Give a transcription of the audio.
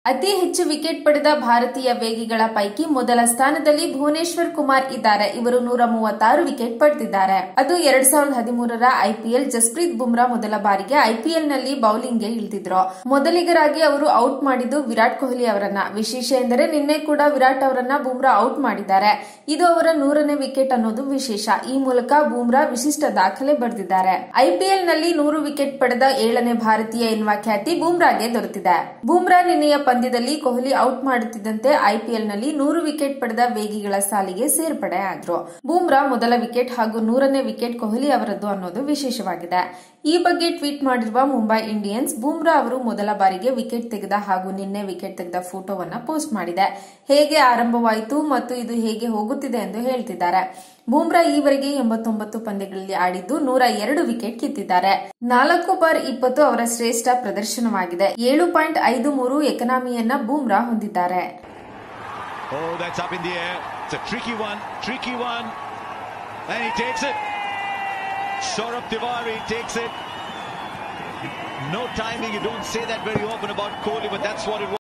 ಅತಿ ಹೆಚ್ಚು ವಿಕೆಟ್ ಪಡೆದ ಭಾರತೀಯ ವೇಗಿಗಳ ಪೈಕಿ ಮೊದಲ ಸ್ಥಾನದಲ್ಲಿ ಭುವನೇಶ್ವರ್ ಕುಮಾರ್ ಇದ್ದಾರೆ ಇವರು ನೂರ ಮೂವತ್ತಾರು ವಿಕೆಟ್ ಪಡೆದಿದ್ದಾರೆ ಅದು ಎರಡ್ ಸಾವಿರದ ಹದಿಮೂರರ ಐಪಿಎಲ್ ಜಸ್ಪ್ರೀತ್ ಬುಮ್ರಾ ಮೊದಲ ಬಾರಿಗೆ ಐಪಿಎಲ್ ನಲ್ಲಿ ಬೌಲಿಂಗ್ಗೆ ಇಳಿದಿದ್ರು ಮೊದಲಿಗರಾಗಿ ಅವರು ಔಟ್ ಮಾಡಿದ್ದು ವಿರಾಟ್ ಕೊಹ್ಲಿ ಅವರನ್ನ ವಿಶೇಷ ಎಂದರೆ ನಿನ್ನೆ ಕೂಡ ವಿರಾಟ್ ಅವರನ್ನ ಬುಮ್ರಾ ಔಟ್ ಮಾಡಿದ್ದಾರೆ ಇದು ಅವರ ನೂರನೇ ವಿಕೆಟ್ ಅನ್ನೋದು ವಿಶೇಷ ಈ ಮೂಲಕ ಬುಮ್ರಾ ವಿಶಿಷ್ಟ ದಾಖಲೆ ಬರೆದಿದ್ದಾರೆ ಐಪಿಎಲ್ ನಲ್ಲಿ ನೂರು ವಿಕೆಟ್ ಪಡೆದ ಏಳನೇ ಭಾರತೀಯ ಎನ್ನುವ ಖ್ಯಾತಿ ಬುಮ್ರಾಗೆ ದೊರೆತಿದೆ ಬುಮ್ರಾ ನಿನ್ನೆಯ ಪಂದ್ಯದಲ್ಲಿ ಕೊಹ್ಲಿ ಔಟ್ ಮಾಡುತ್ತಿದ್ದಂತೆ ಐಪಿಎಲ್ ನಲ್ಲಿ ನೂರು ವಿಕೆಟ್ ಪಡೆದ ವೇಗಿಗಳ ಸಾಲಿಗೆ ಸೇರ್ಪಡೆ ಆದ್ರು ಬುಮ್ರಾ ಮೊದಲ ವಿಕೆಟ್ ಹಾಗೂ ನೂರನೇ ವಿಕೆಟ್ ಕೊಹ್ಲಿ ಅವರದ್ದು ಅನ್ನೋದು ವಿಶೇಷವಾಗಿದೆ ಈ ಬಗ್ಗೆ ಟ್ವೀಟ್ ಮಾಡಿರುವ ಮುಂಬೈ ಇಂಡಿಯನ್ಸ್ ಬುಮ್ರಾ ಅವರು ಮೊದಲ ಬಾರಿಗೆ ವಿಕೆಟ್ ತೆಗೆದ ಹಾಗೂ ನಿನ್ನೆ ವಿಕೆಟ್ ತೆಗೆದ ಫೋಟೋವನ್ನ ಪೋಸ್ಟ್ ಮಾಡಿದೆ ಹೇಗೆ ಆರಂಭವಾಯಿತು ಮತ್ತು ಇದು ಹೇಗೆ ಹೋಗುತ್ತಿದೆ ಎಂದು ಹೇಳ್ತಿದ್ದಾರೆ ಬುಮ್ರಾ ಈವರೆಗೆ ಎಂಬತ್ತೊಂಬತ್ತು ಪಂದ್ಯಗಳಲ್ಲಿ ಆಡಿದ್ದು ನೂರ ಎರಡು ವಿಕೆಟ್ ಕಿತ್ತಿದ್ದಾರೆ ನಾಲ್ಕು ಬಾರ್ ಇಪ್ಪತ್ತು ಅವರ ಶ್ರೇಷ್ಠ ಪ್ರದರ್ಶನವಾಗಿದೆ ಏಳು ಪಾಯಿಂಟ್ ಐದು ಮೂರು ಎಕನಾಮಿಯನ್ನ ಬೂಮ್ರಾ ಹೊಂದಿದ್ದಾರೆ Oh, that's up in the air. It's a tricky one, tricky one. And he takes it. Saurabh Tiwari takes it. No timing. You don't say that very often about Kohli, but that's what it was.